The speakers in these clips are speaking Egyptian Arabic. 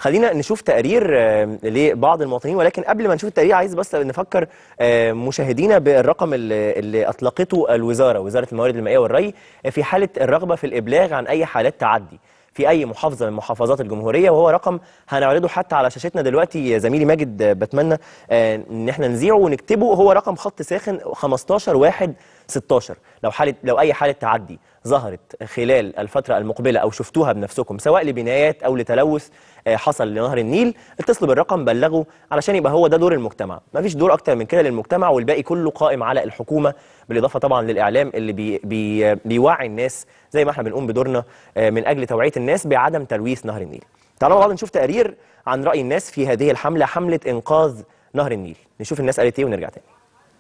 خلينا نشوف تقرير آه، لبعض المواطنين ولكن قبل ما نشوف التقرير عايز بس نفكر آه، مشاهدينا بالرقم اللي اللي اطلقته الوزاره وزاره الموارد المائيه والري في حاله الرغبه في الابلاغ عن اي حالات تعدي في اي محافظه من محافظات الجمهوريه وهو رقم هنعرضه حتى على شاشتنا دلوقتي زميلي ماجد آه، بتمنى آه، ان احنا نذيعه ونكتبه هو رقم خط ساخن 15 1 16 لو حاله لو اي حاله تعدي ظهرت خلال الفتره المقبله او شفتوها بنفسكم سواء لبنايات او لتلوث آه، حصل لنهر النيل اتصلوا بالرقم بلغوا علشان يبقى هو ده دور المجتمع مفيش دور اكتر من كده للمجتمع والباقي كله قائم على الحكومه بالاضافه طبعا للاعلام اللي بي بي بيوعي الناس زي ما احنا بنقوم بدورنا آه، من اجل توعيه الناس بعدم تلويث نهر النيل تعالوا مع بعض نشوف تقرير عن راي الناس في هذه الحمله حمله انقاذ نهر النيل نشوف الناس قالت ايه ونرجع تاني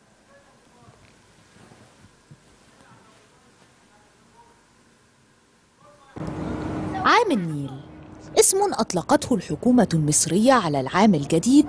عام النيل اسم أطلقته الحكومة المصرية على العام الجديد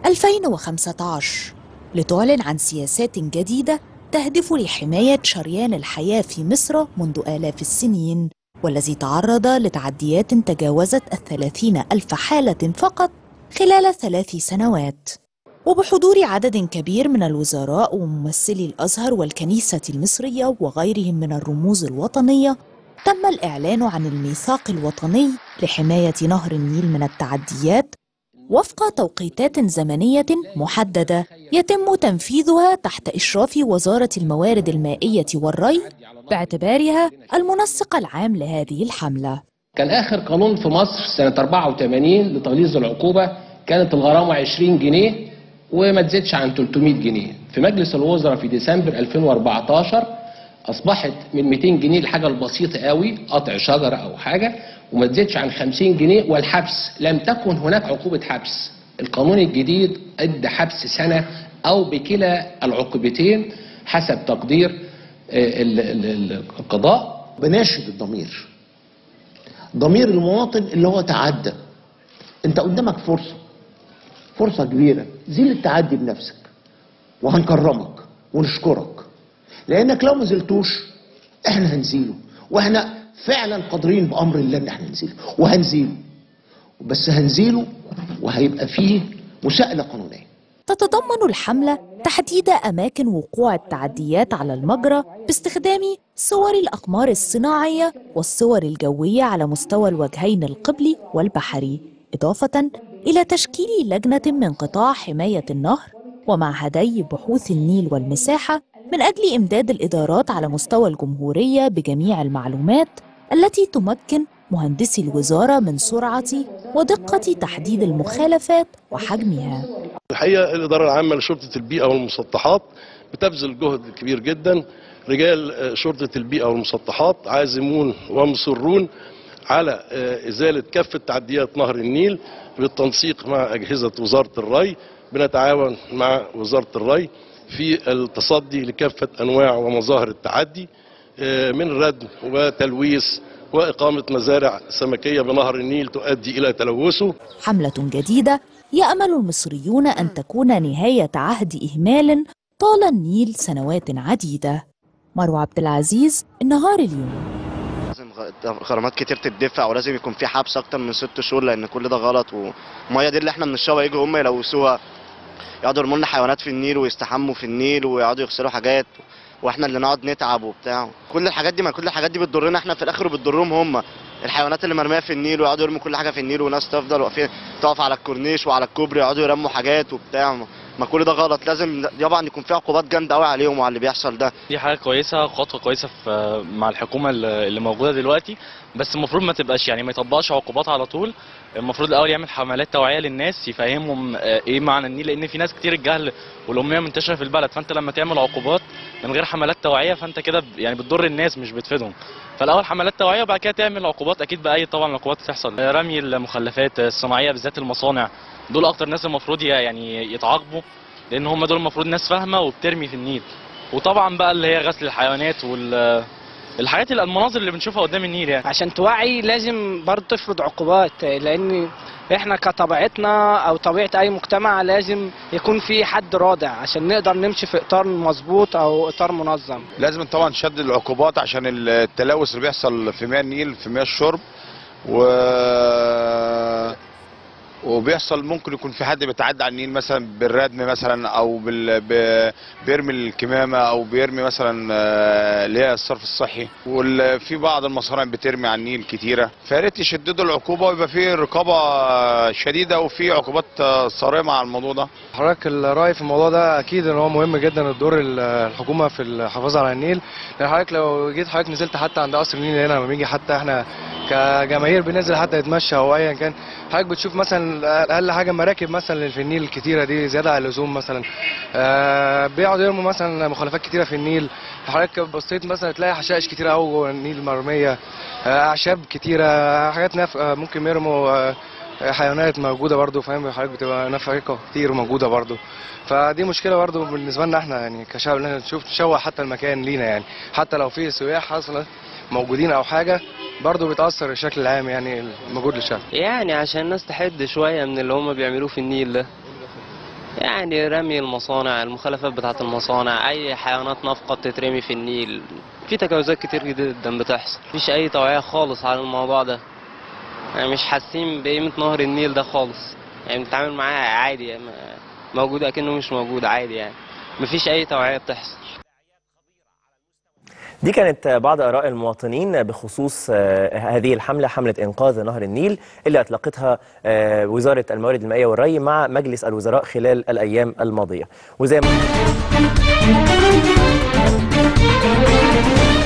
2015 لتعلن عن سياسات جديدة تهدف لحماية شريان الحياة في مصر منذ آلاف السنين والذي تعرض لتعديات تجاوزت الثلاثين ألف حالة فقط خلال ثلاث سنوات وبحضور عدد كبير من الوزراء وممثلي الأزهر والكنيسة المصرية وغيرهم من الرموز الوطنية تم الإعلان عن الميثاق الوطني لحماية نهر النيل من التعديات وفق توقيتات زمنية محددة يتم تنفيذها تحت إشراف وزارة الموارد المائية والري باعتبارها المنسق العام لهذه الحملة كان آخر قانون في مصر سنة 84 لتغليظ العقوبة كانت الغرامة 20 جنيه وما تزيدش عن 300 جنيه في مجلس الوزراء في ديسمبر 2014 أصبحت من 200 جنيه الحاجة البسيطة قوي قطع شجرة أو حاجة وما تزيدش عن 50 جنيه والحبس لم تكن هناك عقوبة حبس القانون الجديد ادى حبس سنة أو بكلا العقوبتين حسب تقدير آه، ال- ال- ال- القضاء بناشد الضمير ضمير المواطن اللي هو تعدى انت قدامك فرصة فرصة كبيرة زيل التعدي بنفسك وهنكرمك ونشكرك لانك لو ما زلتوش احنا هنزيله واحنا فعلا قادرين بامر الله ان احنا نزيله وهنزيله بس هنزيله وهيبقى فيه مساءلة قانونية تتضمن الحملة تحديد أماكن وقوع التعديات على المجرى باستخدام صور الأقمار الصناعية والصور الجوية على مستوى الوجهين القبلي والبحري إضافة إلى تشكيل لجنة من قطاع حماية النهر ومعهدي بحوث النيل والمساحة من أجل إمداد الإدارات على مستوى الجمهورية بجميع المعلومات التي تمكن مهندسي الوزارة من سرعة ودقة تحديد المخالفات وحجمها الحقيقه الاداره العامه لشرطه البيئه والمسطحات بتبذل جهد كبير جدا رجال آه، شرطه البيئه والمسطحات عازمون ومصرون على آه، ازاله كافه تعديات نهر النيل بالتنسيق مع اجهزه وزاره الري بنتعاون مع وزاره الري في التصدي لكافه انواع ومظاهر التعدي آه، من ردم وتلويث واقامه مزارع سمكيه بنهر النيل تؤدي الى تلوثه حملة جديدة يأمل المصريون أن تكون نهاية عهد إهمال طال النيل سنوات عديدة مروة عبد العزيز النهار اليوم لازم غ- غرامات كتير تدفع ولازم يكون في حبس اكتر من ست شهور لان كل ده غلط والميه دي اللي احنا بنشربها يجوا هم يلوثوها يقعدوا يرموا لنا حيوانات في النيل ويستحموا في النيل ويقعدوا يغسلوا حاجات واحنا اللي نقعد نتعب وبتاع كل الحاجات دي ما كل الحاجات دي بتضرنا احنا في الاخر وبتضرهم هم الحيوانات اللي مرميه في النيل ويقعدوا يرموا كل حاجه في النيل وناس تفضل واقفين تقف على الكورنيش وعلى الكوبري يقعدوا يرموا حاجات وبتاع ما- ما كل ده غلط لازم طبعا يكون في عقوبات جامده قوي عليهم وعلى اللي بيحصل ده دي حاجه كويسه خطوه كويسه في مع الحكومه اللي اللي موجوده دلوقتي بس المفروض ما تبقاش يعني ما يطبقش عقوبات على طول المفروض الاول يعمل حملات توعيه للناس يفهمهم آه، ايه معنى النيل لان في ناس كتير الجهل والاميه منتشره في البلد فانت لما تعمل عقوبات من غير حملات توعيه فانت كده ب- يعني بتضر الناس مش بتفيدهم فالاول حملات توعيه وبعد كده تعمل عقوبات اكيد باي طبعا العقوبات بتحصل آه، رمي المخلفات الصناعيه بالذات المصانع دول اكتر ناس المفروض ي- يعني يتعاقبوا لان هم دول المفروض ناس فاهمه وبترمي في النيل وطبعا بقى اللي هي غسل الحيوانات وال الحاجات اللي المناظر اللي بنشوفها قدام النيل يعني عشان توعي لازم برضه تفرض عقوبات لان احنا كطبيعتنا او طبيعه اي مجتمع لازم يكون في حد رادع عشان نقدر نمشي في اطار مظبوط او اطار منظم لازم طبعا شد العقوبات عشان التلوث اللي بيحصل في مياه النيل في مياه الشرب و وبيحصل ممكن يكون في حد بيتعدى على النيل مثلا بالردم مثلا او بال... ب... بيرمي الكمامه او بيرمي مثلا آه، اللي هي الصرف الصحي وفي بعض المصانع بترمي على النيل كتيره فيا ريت يشددوا العقوبه ويبقى في رقابه آه، شديده وفي عقوبات آه، صارمه على الموضوع ده حضرتك الرأي في الموضوع ده أكيد إن هو مهم جدا الدور ال- الحكومة في الحفاظ على النيل لأن حضرتك لو جيت حضرتك نزلت حتى عند قصر النيل هنا لما بيجي حتى إحنا كجماهير بننزل حتى نتمشى أو أيا كان حضرتك بتشوف مثلا أقل حاجة مراكب مثلا اللي في النيل الكتيرة دي زيادة عن اللزوم مثلا آه بيقعدوا يرموا مثلا مخلفات كتيرة في النيل حضرتك بصيت مثلا تلاقي حشائش كتيرة أوي جوه النيل مرمية آه أعشاب كتيرة حاجات نف... آه ممكن يرموا آه حيوانات موجوده برضو فاهم حضرتك بتبقى نفقه كتير موجوده برضو فدي مشكله برضو بالنسبه لنا احنا يعني كشعب ان احنا نشوف نشوه حتى المكان لينا يعني حتى لو في سياح حصل موجودين او حاجه برضو بتاثر الشكل العام يعني الموجود للشعب يعني عشان الناس تحد شوية من اللي هم بيعملوه في النيل ده يعني رمي المصانع المخلفات بتاعة المصانع أي حيوانات نفقة بتترمي في النيل في تجاوزات كتير جدا بتحصل مفيش أي توعية خالص على الموضوع ده يعني مش حاسين بقيمة نهر النيل ده خالص يعني بنتعامل معاه عادي يعني موجود أكنه مش موجود عادي يعني مفيش أي توعية بتحصل دي كانت بعض آراء المواطنين بخصوص آه، هذه الحملة حملة إنقاذ نهر النيل اللي أطلقتها آه، وزارة الموارد المائية والري مع مجلس الوزراء خلال الأيام الماضية وزي ما